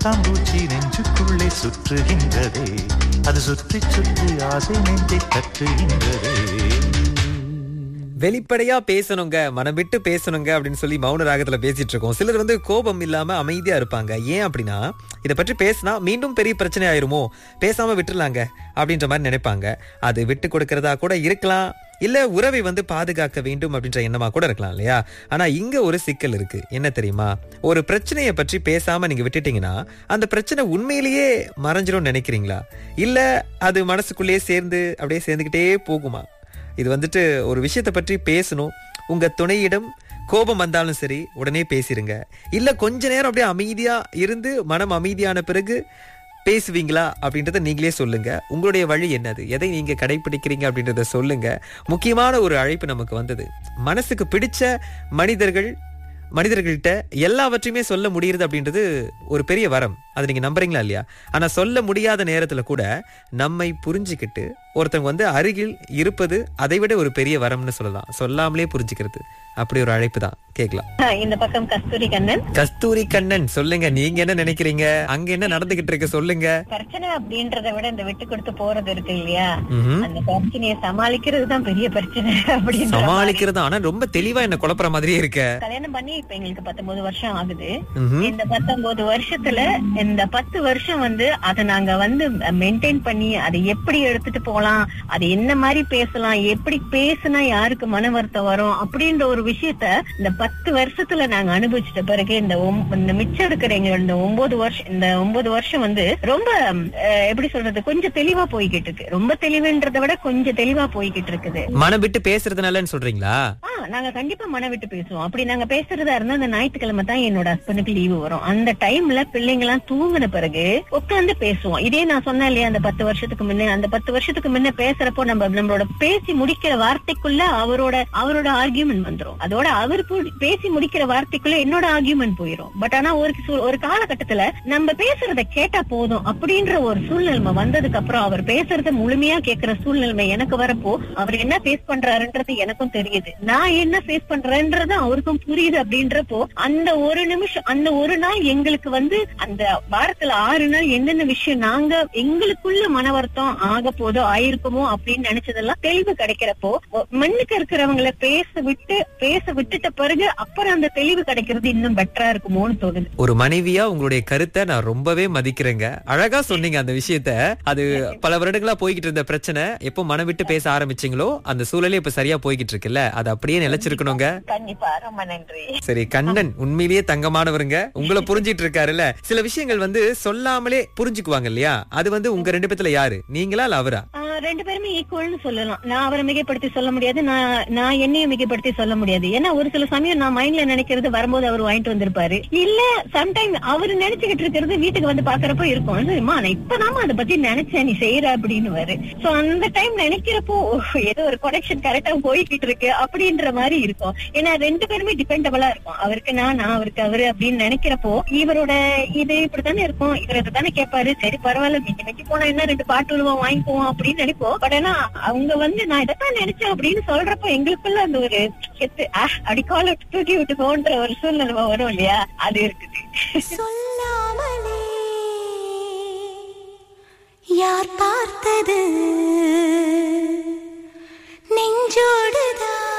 பட்டாம்பூச்சி நெஞ்சுக்குள்ளே சுற்றுகின்றதே அது சுற்றி சுற்றி ஆசை நெஞ்சை தட்டுகின்றதே வெளிப்படையா பேசணுங்க மனம் விட்டு பேசணுங்க அப்படின்னு சொல்லி மௌன ராகத்துல பேசிட்டு இருக்கோம் சிலர் வந்து கோபம் இல்லாம அமைதியா இருப்பாங்க ஏன் அப்படின்னா இதை பற்றி பேசினா மீண்டும் பெரிய பிரச்சனை ஆயிருமோ பேசாம விட்டுறலாங்க அப்படின்ற மாதிரி நினைப்பாங்க அது விட்டு கொடுக்கறதா கூட இருக்கலாம் இல்ல உறவை வந்து பாதுகாக்க வேண்டும் அப்படின்ற எண்ணமா கூட இருக்கலாம் இல்லையா ஆனா இங்க ஒரு சிக்கல் இருக்கு என்ன தெரியுமா ஒரு பிரச்சனையை பற்றி பேசாம நீங்க விட்டுட்டீங்கன்னா அந்த பிரச்சனை உண்மையிலேயே மறைஞ்சிரும் நினைக்கிறீங்களா இல்ல அது மனசுக்குள்ளேயே சேர்ந்து அப்படியே சேர்ந்துக்கிட்டே போகுமா இது வந்துட்டு ஒரு விஷயத்தை பற்றி பேசணும் உங்க துணையிடம் கோபம் வந்தாலும் சரி உடனே பேசிருங்க இல்ல கொஞ்ச நேரம் அப்படியே அமைதியா இருந்து மனம் அமைதியான பிறகு பேசுவீங்களா அப்படின்றத நீங்களே சொல்லுங்க உங்களுடைய வழி என்னது எதை நீங்க கடைபிடிக்கிறீங்க அப்படின்றத சொல்லுங்க முக்கியமான ஒரு அழைப்பு நமக்கு வந்தது மனசுக்கு பிடிச்ச மனிதர்கள் மனிதர்கள்ட்ட எல்லாவற்றையுமே சொல்ல முடியுது அப்படின்றது ஒரு பெரிய வரம் அது நீங்க நம்புறீங்களா இல்லையா ஆனா சொல்ல முடியாத நேரத்துல கூட நம்மை புரிஞ்சுக்கிட்டு ஒருத்தவங்க வந்து அருகில் இருப்பது அதை விட ஒரு பெரிய வரம்னு சொல்லலாம் சொல்லாமலே புரிஞ்சுக்கிறது அப்படி ஒரு அழைப்பு தான் கேட்கலாம் இந்த பக்கம் கஸ்தூரி கண்ணன் கஸ்தூரி கண்ணன் சொல்லுங்க நீங்க என்ன நினைக்கிறீங்க அங்க என்ன நடந்துகிட்டு இருக்கு சொல்லுங்க பிரச்சனை அப்படின்றத விட இந்த விட்டு கொடுத்து போறது இருக்கு இல்லையா ம்ஹும். அந்த பிரச்சனையை சமாளிக்கிறது தான் பெரிய பிரச்சனை அப்படின்னு சமாளிக்கிறது ஆனா ரொம்ப தெளிவா என்ன குழப்புற மாதிரியே இருக்க கல்யாணம் பண்ணி இப்ப எங்களுக்கு பத்தொன்பது வருஷம் ஆகுது ம்ஹும். இந்த பத்தொன்பது வருஷத்துல இந்த பத்து வருஷம் வந்து அதை நாங்க வந்து மெயின்டைன் பண்ணி அதை எப்படி எடுத்துட்டு போலாம் அது என்ன மாதிரி பேசலாம் எப்படி பேசினா யாருக்கு மன வருத்தம் வரும் அப்படின்ற ஒரு விஷயத்த இந்த பத்து வருஷத்துல நாங்க அனுபவிச்சிட்ட பிறகு இந்த ஒம்- இந்த மிச்சம் இருக்கிற எங்க இந்த ஒன்பது வருஷம் இந்த ஒன்பது வருஷம் வந்து ரொம்ப அஹ், எப்படி சொல்றது கொஞ்சம் தெளிவா போய்கிட்டு இருக்கு ரொம்ப தெளிவுன்றதை விட கொஞ்சம் தெளிவா போய்கிட்டு இருக்குது மனம் விட்டு பேசுறதுனாலன்னு சொல்றீங்களா ஆ நாங்க கண்டிப்பா மன விட்டு பேசுவோம் அப்படி நாங்க பேசுறதா இருந்தா அந்த ஞாயிற்றுக்கிழமை தான் என்னோட ஹஸ்பண்டுக்கு லீவு வரும் அந்த டைம்ல பிள்ளைங்க எல்லாம் தூங்கின பிறகு உட்கார்ந்து பேசுவோம் இதே நான் சொன்னேன் இல்லையா அந்த பத்து வருஷத்துக்கு முன்ன அந்த பத்து வருஷத்துக்கு முன்ன பேசுறப்போ நம்ம நம்மளோட பேசி முடிக்கிற வார்த்தைக்குள்ள அவரோட அவரோட ஆர்கியூமெண்ட் வந்துரும் அதோட அவர் பு- பேசி முடிக்கிற வார்த்தைக்குள்ள என்னோட ஆர்கியூமெண்ட் போயிரும் பட் ஆனா ஒரு சூ- ஒரு காலகட்டத்துல நம்ம பேசுறத கேட்டா போதும் அப்படின்ற ஒரு சூழ்நிலைமை வந்ததுக்கு அப்புறம் அவர் பேசுறத முழுமையா கேட்கிற சூழ்நிலைமை எனக்கு வரப்போ அவர் என்ன ஃபேஸ் பண்றாருன்றது எனக்கும் தெரியுது நான் என்ன ஃபேஸ் பண்றேன்றது அவருக்கும் புரியுது அப்படின்றப்போ அந்த ஒரு நிமிஷம் அந்த ஒரு நாள் எங்களுக்கு வந்து அந்த வாரத்துல ஆறு நாள் என்னென்ன விஷயம் நாங்க எங்களுக்குள்ள மன வருத்தம் ஆக போதோ ஆயிருக்குமோ அப்படின்னு நினைச்சதெல்லாம் தெளிவு கிடைக்கிறப்போ ஒ- மண்ணுக்கு இருக்கிறவங்கள பேச விட்டு பேச விட்டுட்ட பிறகு அப்புறம் அந்த தெளிவு கிடைக்கிறது இன்னும் பெட்டரா இருக்குமோன்னு தோணுது ஒரு மனைவியா உங்களுடைய கருத்தை நான் ரொம்பவே மதிக்கிறேங்க அழகா சொன்னீங்க அந்த விஷயத்த அது பல வருடங்களா போய்கிட்டு இருந்த பிரச்சனை எப்போ மனம் விட்டு பேச ஆரம்பிச்சீங்களோ அந்த சூழலே இப்ப சரியா போய்கிட்டு இருக்குல்ல அது அப்படியே நிலைச்சிருக்கணுங்க கண்டிப்பா ரொம்ப நன்றி சரி கண்ணன் உண்மையிலேயே தங்கமானவருங்க உங்களை புரிஞ்சிட்டு இருக்காருல்ல சில விஷயங்கள் வந்து சொல்லாமலே புரிஞ்சுக்குவாங்க இல்லையா அது வந்து உங்க ரெண்டு பேத்துல யாரு நீங்களா இல்ல அவரா ஆஹ் ரெண்டு பேருமே ஈக்குவல்னு சொல்லலாம் நான் அவரை மிகைப்படுத்தி சொல்ல முடியாது நான் நான் என்னையும் மிகைப்படுத்தி சொல்ல முடியாது ஏன்னா ஒரு சில சமயம் நான் மைண்ட்ல நினைக்கிறது வரும்போது அவர் வாங்கிட்டு வந்திருப்பாரு இல்ல சம்டைம் அவர் நினைச்சுக்கிட்டு இருக்கிறது வீட்டுக்கு வந்து பாக்குறப்போ இருக்கும் சரிம்மா நான் இப்பதாம்மா அதை பத்தி நினைச்சேன் நீ செய்யற அப்படின்னு வரு சோ அந்த டைம் நினைக்கிறப்போ ஓ, ஏதோ ஒரு கனெக்ஷன் கரெக்டா போய்கிட்டு இருக்கு அப்படின்ற மாதிரி இருக்கும் ஏன்னா ரெண்டு பேருமே டிபெண்டபிளா இருக்கும் அவருக்கு நான் நான் அவருக்கு அவரு அப்படின்னு நினைக்கிறப்போ இவரோட இது இப்படித்தானே இருக்கும் இவர் இதுதானே கேட்பாரு சரி பரவாயில்ல மிஞ்சி மிஞ்சி போனா என்ன ரெண்டு பாட்டு விழுவோம் வாங்கிக்குவோம் அப்படின்னு நினைப்போம் பட் ஆனா அவங்க வந்து நான் இதைத்தான் நினைச்சேன் அப்படின்னு சொல்றப்போ எங்களுக்குள்ள அந்த ஒரு கெத்து ஆஹ் அடிக்கால தூக்கி விட்டு போன்ற ஒரு சூழ்நிலை வரும் இல்லையா அது இருக்குது சொல்லாமலே யார் பார்த்தது நெஞ்சோடுதான்